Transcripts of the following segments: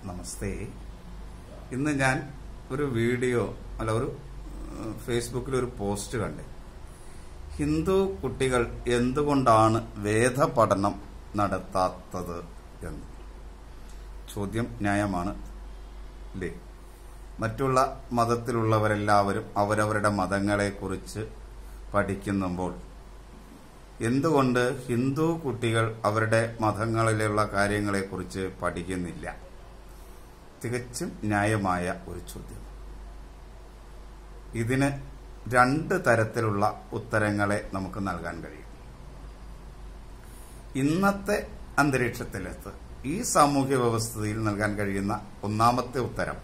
നമസ്തേ ഇന്ന് ഞാൻ ഒരു വീഡിയോ അല്ല ഒരു ഏഹ്, ഫേസ്ബുക്കിൽ ഒരു പോസ്റ്റ് കണ്ടേ ഹിന്ദു കുട്ടികൾ എന്തുകൊണ്ടാണ് വേദപഠനം നടത്താത്തത് എന്ന് ചോദ്യം ന്യായമാണ് അല്ലേ മറ്റുള്ള മതത്തിലുള്ളവരെല്ലാവരും അവരവരുടെ മതങ്ങളെക്കുറിച്ച് പഠിക്കുമ്പോൾ എന്തുകൊണ്ട് ഹിന്ദു കുട്ടികൾ അവരുടെ മതങ്ങളിലുള്ള കാര്യങ്ങളെക്കുറിച്ച് പഠിക്കുന്നില്ല തികച്ചും ന്യായമായ ഒരു ചോദ്യം ഇതിന് രണ്ട് തരത്തിലുള്ള ഉത്തരങ്ങളെ നമുക്ക് നൽകാൻ കഴിയും ഇന്നത്തെ അന്തരീക്ഷത്തിലെത്ത് ഈ സാമൂഹ്യ വ്യവസ്ഥയിൽ നൽകാൻ കഴിയുന്ന ഒന്നാമത്തെ ഉത്തരം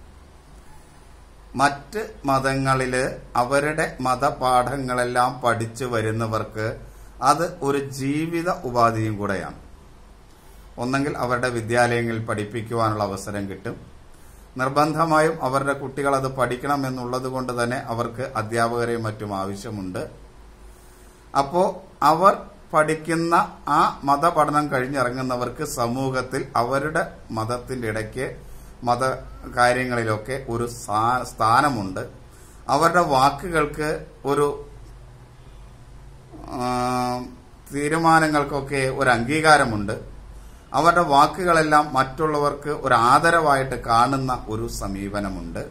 മറ്റ് മതങ്ങളില് അവരുടെ മതപാഠങ്ങളെല്ലാം പഠിച്ചു വരുന്നവർക്ക് അത് ഒരു ജീവിത ഉപാധിയും കൂടെയാണ് ഒന്നെങ്കിൽ അവരുടെ വിദ്യാലയങ്ങളിൽ പഠിപ്പിക്കുവാനുള്ള അവസരം കിട്ടും നിർബന്ധമായും അവരുടെ കുട്ടികൾ അത് പഠിക്കണം എന്നുള്ളത് കൊണ്ട് തന്നെ അവർക്ക് അധ്യാപകരെയും മറ്റും ആവശ്യമുണ്ട് അപ്പോ അവർ പഠിക്കുന്ന ആ മതപഠനം കഴിഞ്ഞിറങ്ങുന്നവർക്ക് സമൂഹത്തിൽ അവരുടെ മതത്തിന്റെ ഇടയ്ക്ക് മത കാര്യങ്ങളിലൊക്കെ ഒരു സ്ഥാ- സ്ഥാനമുണ്ട് അവരുടെ വാക്കുകൾക്ക് ഒരു ആ, തീരുമാനങ്ങൾക്കൊക്കെ ഒരു അംഗീകാരമുണ്ട് അവരുടെ വാക്കുകളെല്ലാം മറ്റുള്ളവർക്ക് ഒരു ആദരവായിട്ട് കാണുന്ന ഒരു സമീപനമുണ്ട്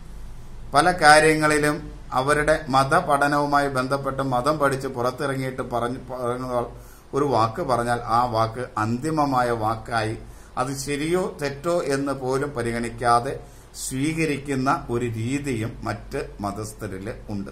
പല കാര്യങ്ങളിലും അവരുടെ മതപഠനവുമായി ബന്ധപ്പെട്ട് മതം പഠിച്ച് പുറത്തിറങ്ങിയിട്ട് പറഞ്ഞു പറയുന്ന ഒരു വാക്ക് പറഞ്ഞാൽ ആ വാക്ക് അന്തിമമായ വാക്കായി അത് ശരിയോ തെറ്റോ എന്ന് പോലും പരിഗണിക്കാതെ സ്വീകരിക്കുന്ന ഒരു രീതിയും മറ്റ് മതസ്ഥരിൽ ഉണ്ട്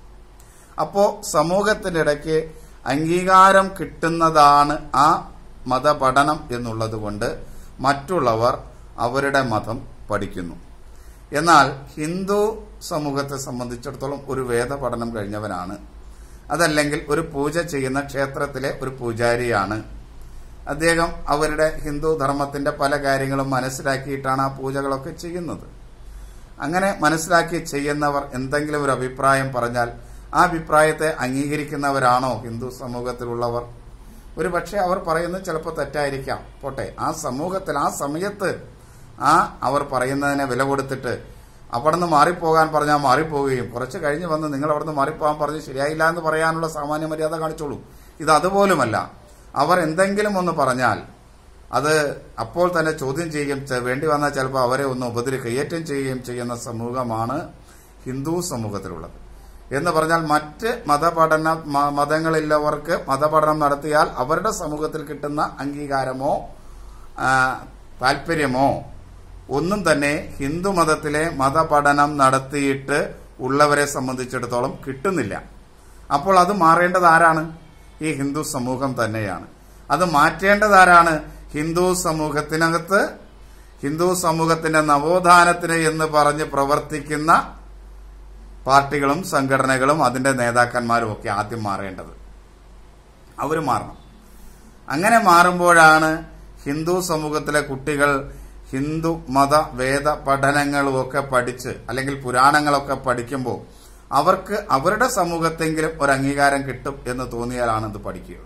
അപ്പോ സമൂഹത്തിന്റെ ഇടയ്ക്ക് അംഗീകാരം കിട്ടുന്നതാണ് ആ മതപഠനം എന്നുള്ളത് കൊണ്ട് മറ്റുള്ളവർ അവരുടെ മതം പഠിക്കുന്നു എന്നാൽ ഹിന്ദു സമൂഹത്തെ സംബന്ധിച്ചിടത്തോളം ഒരു വേദപഠനം കഴിഞ്ഞവനാണ് അതല്ലെങ്കിൽ ഒരു പൂജ ചെയ്യുന്ന ക്ഷേത്രത്തിലെ ഒരു പൂജാരിയാണ് അദ്ദേഹം അവരുടെ ഹിന്ദു ധർമ്മത്തിന്റെ പല കാര്യങ്ങളും മനസ്സിലാക്കിയിട്ടാണ് ആ പൂജകളൊക്കെ ചെയ്യുന്നത് അങ്ങനെ മനസ്സിലാക്കി ചെയ്യുന്നവർ എന്തെങ്കിലും ഒരു അഭിപ്രായം പറഞ്ഞാൽ ആ അഭിപ്രായത്തെ അംഗീകരിക്കുന്നവരാണോ ഹിന്ദു സമൂഹത്തിലുള്ളവർ ഒരു പക്ഷേ അവർ പറയുന്നത് ചിലപ്പോൾ തെറ്റായിരിക്കാം പോട്ടെ ആ സമൂഹത്തിൽ ആ സമയത്ത് ആ അവർ പറയുന്നതിനെ വില കൊടുത്തിട്ട് അവിടെ നിന്ന് മാറിപ്പോകാൻ പറഞ്ഞാൽ മാറിപ്പോവുകയും കുറച്ച് കഴിഞ്ഞ് വന്ന് നിങ്ങൾ അവിടെ നിന്ന് മാറിപ്പോകാൻ പറഞ്ഞ് ശരിയായില്ല എന്ന് പറയാനുള്ള സാമാന്യ മര്യാദ കാണിച്ചോളൂ ഇത് അതുപോലുമല്ല അവർ എന്തെങ്കിലും ഒന്ന് പറഞ്ഞാൽ അത് അപ്പോൾ തന്നെ ചോദ്യം ചെയ്യുകയും ചെ- വേണ്ടി വന്നാൽ ചിലപ്പോൾ അവരെ ഒന്ന് ഉപദ്ര കയ്യേറ്റം ചെയ്യുകയും ചെയ്യുന്ന സമൂഹമാണ് ഹിന്ദു സമൂഹത്തിലുള്ളത് എന്ന് പറഞ്ഞാൽ മറ്റ് മതപഠന മ- മതങ്ങളിലുള്ളവർക്ക് മതപഠനം നടത്തിയാൽ അവരുടെ സമൂഹത്തിൽ കിട്ടുന്ന അംഗീകാരമോ ആ, താല്പര്യമോ ഒന്നും തന്നെ ഹിന്ദു മതത്തിലെ മതപഠനം നടത്തിയിട്ട് ഉള്ളവരെ സംബന്ധിച്ചിടത്തോളം കിട്ടുന്നില്ല അപ്പോൾ അത് മാറേണ്ടത് ആരാണ് ഈ ഹിന്ദു സമൂഹം തന്നെയാണ് അത് മാറ്റേണ്ടത് ആരാണ് ഹിന്ദു സമൂഹത്തിനകത്ത് ഹിന്ദു സമൂഹത്തിന്റെ നവോത്ഥാനത്തിന് എന്ന് പറഞ്ഞ് പ്രവർത്തിക്കുന്ന പാർട്ടികളും സംഘടനകളും അതിന്റെ നേതാക്കന്മാരും ഒക്കെ ആദ്യം മാറേണ്ടത് അവർ മാറണം അങ്ങനെ മാറുമ്പോഴാണ് ഹിന്ദു സമൂഹത്തിലെ കുട്ടികൾ ഹിന്ദു മത വേദ പഠനങ്ങളും ഒക്കെ പഠിച്ച് അല്ലെങ്കിൽ പുരാണങ്ങളൊക്കെ പഠിക്കുമ്പോൾ അവർക്ക് അവരുടെ സമൂഹത്തെങ്കിലും ഒരു അംഗീകാരം കിട്ടും എന്ന് തോന്നിയാലാണ് ഇത് പഠിക്കുകയുള്ളൂ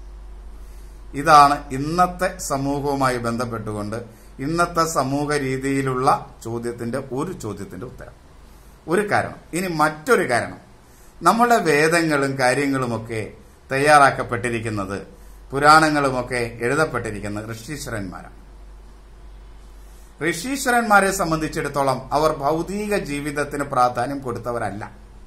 ഇതാണ് ഇന്നത്തെ സമൂഹവുമായി ബന്ധപ്പെട്ടുകൊണ്ട് ഇന്നത്തെ സമൂഹ രീതിയിലുള്ള ചോദ്യത്തിന്റെ ഒരു ചോദ്യത്തിന്റെ ഉത്തരം ഒരു കാരണം ഇനി മറ്റൊരു കാരണം നമ്മുടെ വേദങ്ങളും കാര്യങ്ങളുമൊക്കെ തയ്യാറാക്കപ്പെട്ടിരിക്കുന്നത് പുരാണങ്ങളുമൊക്കെ എഴുതപ്പെട്ടിരിക്കുന്നത് ഋഷീശ്വരന്മാരാണ് ഋഷീശ്വരന്മാരെ സംബന്ധിച്ചിടത്തോളം അവർ ഭൗതിക ജീവിതത്തിന് പ്രാധാന്യം കൊടുത്തവരല്ല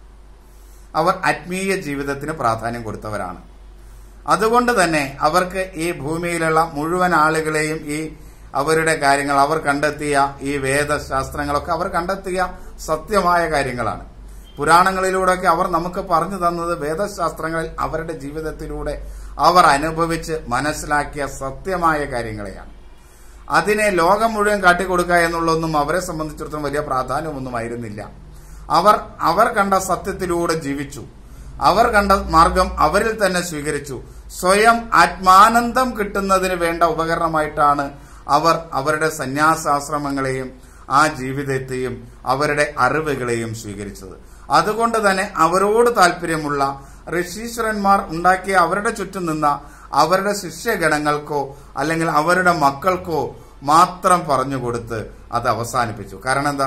അവർ ആത്മീയ ജീവിതത്തിന് പ്രാധാന്യം കൊടുത്തവരാണ് അതുകൊണ്ട് തന്നെ അവർക്ക് ഈ ഭൂമിയിലുള്ള മുഴുവൻ ആളുകളെയും ഈ അവരുടെ കാര്യങ്ങൾ അവർ കണ്ടെത്തിയ ഈ വേദശാസ്ത്രങ്ങളൊക്കെ അവർ കണ്ടെത്തിയ സത്യമായ കാര്യങ്ങളാണ് പുരാണങ്ങളിലൂടെയൊക്കെ അവർ നമുക്ക് പറഞ്ഞു തന്നത് വേദശാസ്ത്രങ്ങളിൽ അവരുടെ ജീവിതത്തിലൂടെ അവർ അനുഭവിച്ച് മനസ്സിലാക്കിയ സത്യമായ കാര്യങ്ങളെയാണ് അതിനെ ലോകം മുഴുവൻ കാട്ടിക്കൊടുക്കുക എന്നുള്ളതൊന്നും അവരെ സംബന്ധിച്ചിടത്തോളം വലിയ പ്രാധാന്യമൊന്നുമായിരുന്നില്ല അവർ അവർ കണ്ട സത്യത്തിലൂടെ ജീവിച്ചു അവർ കണ്ട മാർഗം അവരിൽ തന്നെ സ്വീകരിച്ചു സ്വയം ആത്മാനന്ദം കിട്ടുന്നതിന് വേണ്ട ഉപകരണമായിട്ടാണ് അവർ അവരുടെ സന്യാസാശ്രമങ്ങളെയും ആ ജീവിതത്തെയും അവരുടെ അറിവുകളെയും സ്വീകരിച്ചത് അതുകൊണ്ട് തന്നെ അവരോട് താല്പര്യമുള്ള ഋഷീശ്വരന്മാർ ഉണ്ടാക്കിയ അവരുടെ ചുറ്റും നിന്ന അവരുടെ ശിഷ്യഗണങ്ങൾക്കോ അല്ലെങ്കിൽ അവരുടെ മക്കൾക്കോ മാത്രം പറഞ്ഞു കൊടുത്ത് അത് അവസാനിപ്പിച്ചു കാരണം എന്താ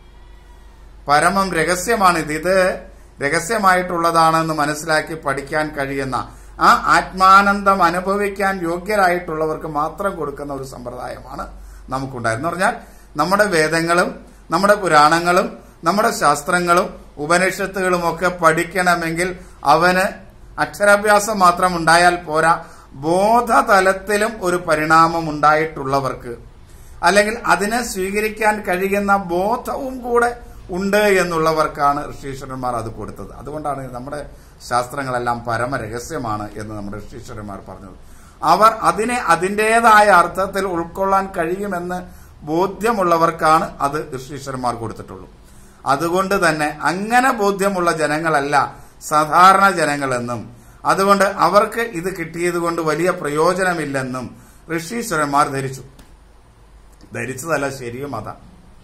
പരമം രഹസ്യമാണിത് ഇത് രഹസ്യമായിട്ടുള്ളതാണെന്ന് മനസ്സിലാക്കി പഠിക്കാൻ കഴിയുന്ന ആ ആത്മാനന്ദം അനുഭവിക്കാൻ യോഗ്യരായിട്ടുള്ളവർക്ക് മാത്രം കൊടുക്കുന്ന ഒരു സമ്പ്രദായമാണ് നമുക്കുണ്ടായിരുന്നത് പറഞ്ഞാൽ നമ്മുടെ വേദങ്ങളും നമ്മുടെ പുരാണങ്ങളും നമ്മുടെ ശാസ്ത്രങ്ങളും ഉപനിഷത്തുകളും ഒക്കെ പഠിക്കണമെങ്കിൽ അവന് അക്ഷരാഭ്യാസം മാത്രം ഉണ്ടായാൽ പോരാ ബോധതലത്തിലും ഒരു പരിണാമം ഉണ്ടായിട്ടുള്ളവർക്ക് അല്ലെങ്കിൽ അതിനെ സ്വീകരിക്കാൻ കഴിയുന്ന ബോധവും കൂടെ ഉണ്ട് എന്നുള്ളവർക്കാണ് ഋഷീശ്വരന്മാർ അത് കൊടുത്തത് അതുകൊണ്ടാണ് നമ്മുടെ ശാസ്ത്രങ്ങളെല്ലാം പരമരഹസ്യമാണ് എന്ന് നമ്മുടെ ഋഷീശ്വരന്മാർ പറഞ്ഞത് അവർ അതിനെ അതിൻ്റെതായ അർത്ഥത്തിൽ ഉൾക്കൊള്ളാൻ കഴിയുമെന്ന് ബോധ്യമുള്ളവർക്കാണ് അത് ഋഷീശ്വരന്മാർ കൊടുത്തിട്ടുള്ളൂ അതുകൊണ്ട് തന്നെ അങ്ങനെ ബോധ്യമുള്ള ജനങ്ങളല്ല സാധാരണ ജനങ്ങളെന്നും അതുകൊണ്ട് അവർക്ക് ഇത് കിട്ടിയത് കൊണ്ട് വലിയ പ്രയോജനമില്ലെന്നും ഋഷീശ്വരന്മാർ ധരിച്ചു ധരിച്ചതല്ല ശരിയും അതാ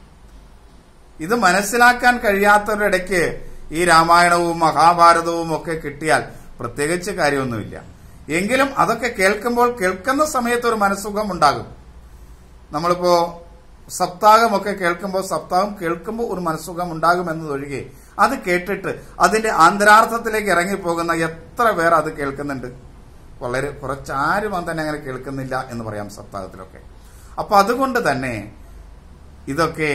ഇത് മനസ്സിലാക്കാൻ കഴിയാത്തവരിടയ്ക്ക് ഈ രാമായണവും മഹാഭാരതവും ഒക്കെ കിട്ടിയാൽ പ്രത്യേകിച്ച് കാര്യമൊന്നുമില്ല എങ്കിലും അതൊക്കെ കേൾക്കുമ്പോൾ കേൾക്കുന്ന സമയത്ത് ഒരു മനസ്സുഖം ഉണ്ടാകും നമ്മളിപ്പോ സപ്താഹമൊക്കെ കേൾക്കുമ്പോൾ സപ്താഹം കേൾക്കുമ്പോൾ ഒരു മനസ്സുഖം ഉണ്ടാകുമെന്നതൊഴികെ അത് കേട്ടിട്ട് അതിന്റെ ആന്തരാർത്ഥത്തിലേക്ക് ഇറങ്ങിപ്പോകുന്ന എത്ര പേർ അത് കേൾക്കുന്നുണ്ട് വളരെ കുറച്ചാരും തന്നെ അങ്ങനെ കേൾക്കുന്നില്ല എന്ന് പറയാം സപ്താഹത്തിലൊക്കെ അപ്പൊ അതുകൊണ്ട് തന്നെ ഇതൊക്കെ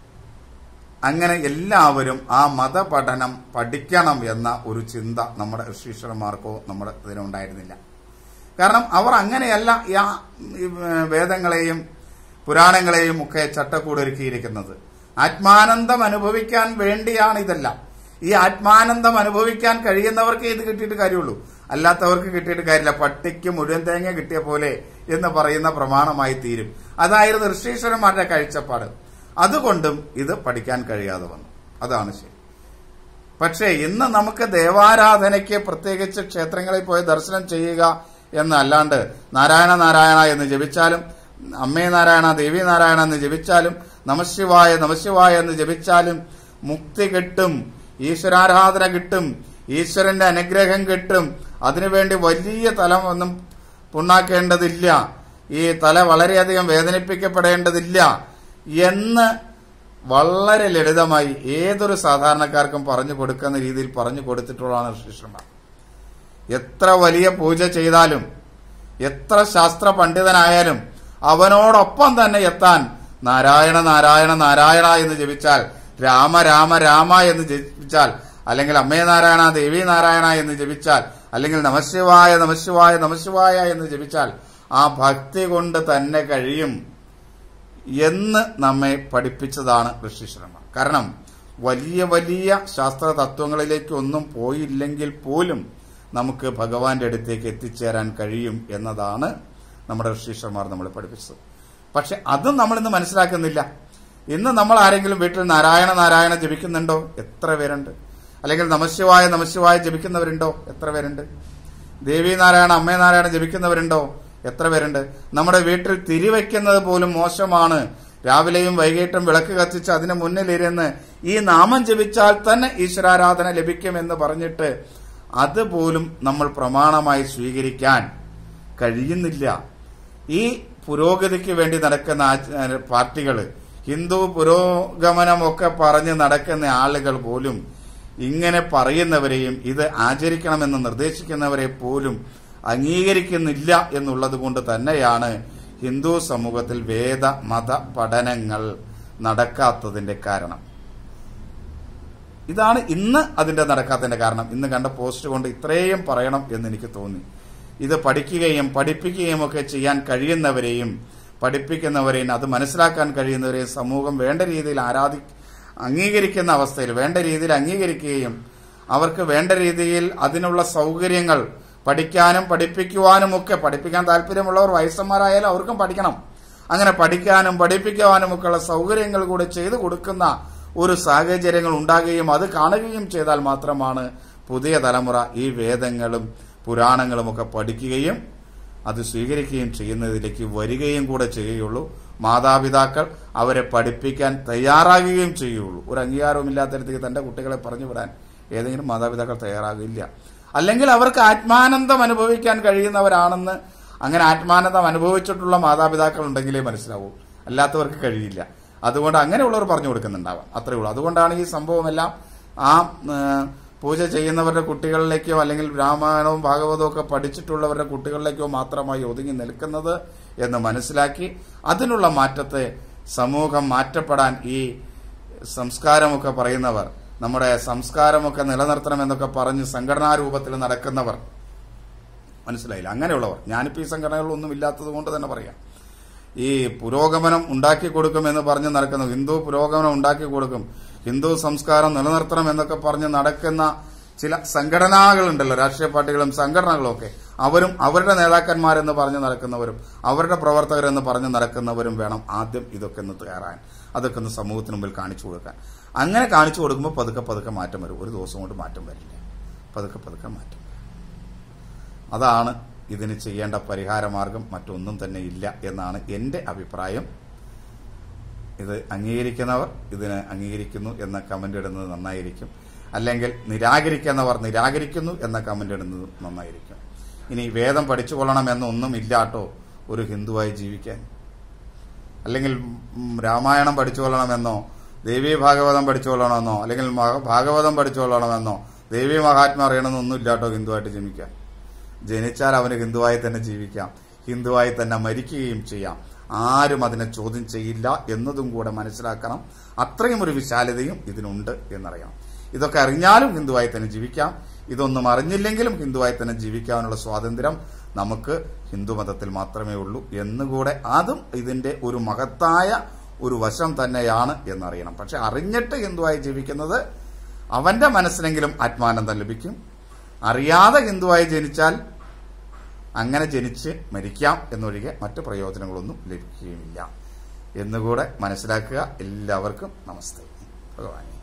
അങ്ങനെ എല്ലാവരും ആ മതപഠനം പഠിക്കണം എന്ന ഒരു ചിന്ത നമ്മുടെ ഋഷീശ്വരന്മാർക്കോ നമ്മുടെ ഇതിനുണ്ടായിരുന്നില്ല കാരണം അവർ അങ്ങനെയല്ല ഈ ആ ഈ വേദങ്ങളെയും പുരാണങ്ങളെയും ഒക്കെ ചട്ടക്കൂടൊരുക്കിയിരിക്കുന്നത് ആത്മാനന്ദം അനുഭവിക്കാൻ വേണ്ടിയാണ് ഇതെല്ലാം ഈ ആത്മാനന്ദം അനുഭവിക്കാൻ കഴിയുന്നവർക്ക് ഇത് കിട്ടിയിട്ട് കാര്യമുള്ളൂ അല്ലാത്തവർക്ക് കിട്ടിയിട്ട് കാര്യമില്ല പട്ടിക്ക് മുഴുവൻ തേങ്ങ കിട്ടിയ പോലെ എന്ന് പറയുന്ന പ്രമാണമായി തീരും അതായിരുന്നു ഋഷീശ്വരന്മാരുടെ കാഴ്ചപ്പാട് അതുകൊണ്ടും ഇത് പഠിക്കാൻ കഴിയാതെ വന്നു അതാണ് ശരി പക്ഷേ ഇന്ന് നമുക്ക് ദേവാരാധനയ്ക്ക് പ്രത്യേകിച്ച് ക്ഷേത്രങ്ങളിൽ പോയി ദർശനം ചെയ്യുക എന്നല്ലാണ്ട് നാരായണ നാരായണ എന്ന് ജപിച്ചാലും അമ്മേ നാരായണ ദേവി നാരായണ എന്ന് ജപിച്ചാലും നമശിവായ നമശിവായ എന്ന് ജപിച്ചാലും മുക്തി കിട്ടും ഈശ്വരാരാധന കിട്ടും ഈശ്വരന്റെ അനുഗ്രഹം കിട്ടും അതിനുവേണ്ടി വലിയ തലം ഒന്നും പുണ്ണാക്കേണ്ടതില്ല ഈ തല വളരെയധികം വേദനിപ്പിക്കപ്പെടേണ്ടതില്ല എന്ന് വളരെ ലളിതമായി ഏതൊരു സാധാരണക്കാർക്കും പറഞ്ഞു കൊടുക്കുന്ന രീതിയിൽ പറഞ്ഞു കൊടുത്തിട്ടുള്ളതാണ് ശിഷ്യന്മാർ എത്ര വലിയ പൂജ ചെയ്താലും എത്ര ശാസ്ത്ര പണ്ഡിതനായാലും അവനോടൊപ്പം തന്നെ എത്താൻ നാരായണ നാരായണ നാരായണ എന്ന് ജപിച്ചാൽ രാമ രാമ രാമ എന്ന് ജപിച്ചാൽ അല്ലെങ്കിൽ അമ്മേ നാരായണ ദേവി നാരായണ എന്ന് ജപിച്ചാൽ അല്ലെങ്കിൽ നമശിവായ നമശിവായ നമശിവായ എന്ന് ജപിച്ചാൽ ആ ഭക്തി കൊണ്ട് തന്നെ കഴിയും എന്ന് നമ്മെ പഠിപ്പിച്ചതാണ് ഋഷീശ്വരന്മാർ കാരണം വലിയ വലിയ ശാസ്ത്ര തത്വങ്ങളിലേക്ക് ഒന്നും പോയില്ലെങ്കിൽ പോലും നമുക്ക് ഭഗവാന്റെ അടുത്തേക്ക് എത്തിച്ചേരാൻ കഴിയും എന്നതാണ് നമ്മുടെ ഋഷീശ്വരന്മാർ നമ്മളെ പഠിപ്പിച്ചത് പക്ഷെ അതും നമ്മൾ ഇന്ന് മനസ്സിലാക്കുന്നില്ല ഇന്ന് നമ്മൾ ആരെങ്കിലും വീട്ടിൽ നാരായണ നാരായണ ജപിക്കുന്നുണ്ടോ എത്ര പേരുണ്ട് അല്ലെങ്കിൽ നമശിവായ നമശിവായ ജപിക്കുന്നവരുണ്ടോ എത്ര പേരുണ്ട് ദേവി നാരായണ അമ്മേ നാരായണ ജപിക്കുന്നവരുണ്ടോ എത്ര പേരുണ്ട് നമ്മുടെ വീട്ടിൽ തിരിവെക്കുന്നത് പോലും മോശമാണ് രാവിലെയും വൈകിട്ടും വിളക്ക് കത്തിച്ച് അതിന് മുന്നിലിരുന്ന് ഈ നാമം ജപിച്ചാൽ തന്നെ ഈശ്വരാരാധന ലഭിക്കുമെന്ന് പറഞ്ഞിട്ട് അതുപോലും നമ്മൾ പ്രമാണമായി സ്വീകരിക്കാൻ കഴിയുന്നില്ല ഈ പുരോഗതിക്ക് വേണ്ടി നടക്കുന്ന പാർട്ടികൾ ഹിന്ദു പുരോഗമനമൊക്കെ പറഞ്ഞ് നടക്കുന്ന ആളുകൾ പോലും ഇങ്ങനെ പറയുന്നവരെയും ഇത് ആചരിക്കണമെന്ന് നിർദ്ദേശിക്കുന്നവരെ പോലും അംഗീകരിക്കുന്നില്ല എന്നുള്ളത് കൊണ്ട് തന്നെയാണ് ഹിന്ദു സമൂഹത്തിൽ വേദ മത പഠനങ്ങൾ നടക്കാത്തതിന്റെ കാരണം ഇതാണ് ഇന്ന് അതിന്റെ നടക്കാത്തതിന്റെ കാരണം ഇന്ന് കണ്ട പോസ്റ്റ് കൊണ്ട് ഇത്രയും പറയണം എന്ന് എനിക്ക് തോന്നി ഇത് പഠിക്കുകയും പഠിപ്പിക്കുകയും ഒക്കെ ചെയ്യാൻ കഴിയുന്നവരെയും പഠിപ്പിക്കുന്നവരെയും അത് മനസ്സിലാക്കാൻ കഴിയുന്നവരെയും സമൂഹം വേണ്ട രീതിയിൽ ആരാധി അംഗീകരിക്കുന്ന അവസ്ഥയിൽ വേണ്ട രീതിയിൽ അംഗീകരിക്കുകയും അവർക്ക് വേണ്ട രീതിയിൽ അതിനുള്ള സൗകര്യങ്ങൾ പഠിക്കാനും പഠിപ്പിക്കുവാനും ഒക്കെ പഠിപ്പിക്കാൻ താല്പര്യമുള്ളവർ വയസ്സന്മാരായാലും അവർക്കും പഠിക്കണം അങ്ങനെ പഠിക്കാനും പഠിപ്പിക്കുവാനും ഒക്കെയുള്ള സൗകര്യങ്ങൾ കൂടെ ചെയ്തു കൊടുക്കുന്ന ഒരു സാഹചര്യങ്ങൾ ഉണ്ടാകുകയും അത് കാണുകയും ചെയ്താൽ മാത്രമാണ് പുതിയ തലമുറ ഈ വേദങ്ങളും പുരാണങ്ങളും ഒക്കെ പഠിക്കുകയും അത് സ്വീകരിക്കുകയും ചെയ്യുന്നതിലേക്ക് വരികയും കൂടെ ചെയ്യുകയുള്ളൂ മാതാപിതാക്കൾ അവരെ പഠിപ്പിക്കാൻ തയ്യാറാകുകയും ചെയ്യുള്ളൂ ഒരു അംഗീകാരവുമില്ലാത്തടത്തേക്ക് തന്റെ കുട്ടികളെ പറഞ്ഞു വിടാൻ ഏതെങ്കിലും മാതാപിതാക്കൾ തയ്യാറാകില്ല അല്ലെങ്കിൽ അവർക്ക് ആത്മാനന്ദം അനുഭവിക്കാൻ കഴിയുന്നവരാണെന്ന് അങ്ങനെ ആത്മാനന്ദം അനുഭവിച്ചിട്ടുള്ള മാതാപിതാക്കൾ ഉണ്ടെങ്കിലേ മനസ്സിലാവൂ അല്ലാത്തവർക്ക് കഴിയില്ല അതുകൊണ്ട് അങ്ങനെയുള്ളവർ പറഞ്ഞു കൊടുക്കുന്നുണ്ടാവാം അത്രേ ഉള്ളൂ അതുകൊണ്ടാണ് ഈ സംഭവമെല്ലാം ആ ഏഹ്, പൂജ ചെയ്യുന്നവരുടെ കുട്ടികളിലേക്കോ അല്ലെങ്കിൽ രാമായണവും ഭാഗവതവും ഒക്കെ പഠിച്ചിട്ടുള്ളവരുടെ കുട്ടികളിലേക്കോ മാത്രമായി ഒതുങ്ങി നിൽക്കുന്നത് എന്ന് മനസ്സിലാക്കി അതിനുള്ള മാറ്റത്തെ സമൂഹം മാറ്റപ്പെടാൻ ഈ സംസ്കാരമൊക്കെ പറയുന്നവർ നമ്മുടെ സംസ്കാരമൊക്കെ നിലനിർത്തണമെന്നൊക്കെ പറഞ്ഞ് സംഘടനാ രൂപത്തിൽ നടക്കുന്നവർ മനസ്സിലായില്ല അങ്ങനെയുള്ളവർ ഞാനിപ്പോൾ ഈ സംഘടനകളൊന്നും ഇല്ലാത്തത് കൊണ്ട് തന്നെ പറയാം ഈ പുരോഗമനം ഉണ്ടാക്കി കൊടുക്കുമെന്ന് പറഞ്ഞ് നടക്കുന്നു ഹിന്ദു പുരോഗമനം ഉണ്ടാക്കി കൊടുക്കും ഹിന്ദു സംസ്കാരം നിലനിർത്തണം എന്നൊക്കെ പറഞ്ഞ് നടക്കുന്ന ചില സംഘടനകളുണ്ടല്ലോ രാഷ്ട്രീയ പാർട്ടികളും സംഘടനകളും ഒക്കെ അവരും അവരുടെ നേതാക്കന്മാരെന്ന് പറഞ്ഞ് നടക്കുന്നവരും അവരുടെ പ്രവർത്തകരെന്ന് പറഞ്ഞ് നടക്കുന്നവരും വേണം ആദ്യം ഇതൊക്കെ ഒന്ന് കയറാൻ അതൊക്കെ ഒന്ന് സമൂഹത്തിന് മുമ്പിൽ കാണിച്ചു കൊടുക്കാൻ അങ്ങനെ കാണിച്ചു കൊടുക്കുമ്പോൾ പതുക്കെ പതുക്കെ മാറ്റം വരും ഒരു ദിവസം കൊണ്ട് മാറ്റം വരില്ല പതുക്കെ പതുക്കെ മാറ്റം വരും അതാണ് ഇതിന് ചെയ്യേണ്ട പരിഹാരമാർഗം മറ്റൊന്നും തന്നെ ഇല്ല എന്നാണ് എൻ്റെ അഭിപ്രായം ഇത് അംഗീകരിക്കുന്നവർ ഇതിന് അംഗീകരിക്കുന്നു എന്ന കമന്റ് ഇടുന്നത് നന്നായിരിക്കും അല്ലെങ്കിൽ നിരാകരിക്കുന്നവർ നിരാകരിക്കുന്നു എന്ന കമന്റ് ഇടുന്നത് നന്നായിരിക്കും ഇനി വേദം പഠിച്ചു കൊള്ളണം എന്നൊന്നും ഇല്ലാട്ടോ ഒരു ഹിന്ദുവായി ജീവിക്കാൻ അല്ലെങ്കിൽ ഉം, രാമായണം പഠിച്ചു കൊള്ളണമെന്നോ ദേവി ഭാഗവതം പഠിച്ചു കൊള്ളണമെന്നോ അല്ലെങ്കിൽ മഹ- ഭാഗവതം പഠിച്ചു കൊള്ളണമെന്നോ ദേവി മഹാത്മാ അറിയണമെന്നൊന്നും ഇല്ലാട്ടോ ഹിന്ദുവായിട്ട് ജീവിക്കാൻ ജനിച്ചാൽ അവന് ഹിന്ദുവായി തന്നെ ജീവിക്കാം ഹിന്ദുവായി തന്നെ മരിക്കുകയും ചെയ്യാം ആരും അതിനെ ചോദ്യം ചെയ്യില്ല എന്നതും കൂടെ മനസ്സിലാക്കണം അത്രയും ഒരു വിശാലതയും ഇതിനുണ്ട് എന്നറിയണം ഇതൊക്കെ അറിഞ്ഞാലും ഹിന്ദുവായി തന്നെ ജീവിക്കാം ഇതൊന്നും അറിഞ്ഞില്ലെങ്കിലും ഹിന്ദുവായി തന്നെ ജീവിക്കാനുള്ള സ്വാതന്ത്ര്യം നമുക്ക് ഹിന്ദുമതത്തിൽ മാത്രമേ ഉള്ളൂ എന്നുകൂടെ അതും ഇതിന്റെ ഒരു മഹത്തായ ഒരു വശം തന്നെയാണ് എന്നറിയണം പക്ഷെ അറിഞ്ഞിട്ട് ഹിന്ദുവായി ജീവിക്കുന്നത് അവന്റെ മനസ്സിനെങ്കിലും ആത്മാനന്ദം ലഭിക്കും അറിയാതെ ഹിന്ദുവായി ജനിച്ചാൽ അങ്ങനെ ജനിച്ച് മരിക്കാം എന്നൊഴികെ മറ്റു പ്രയോജനങ്ങളൊന്നും ലഭിക്കുകയുമില്ല എന്നുകൂടെ മനസ്സിലാക്കുക എല്ലാവർക്കും നമസ്തേ ഭഗവാനെ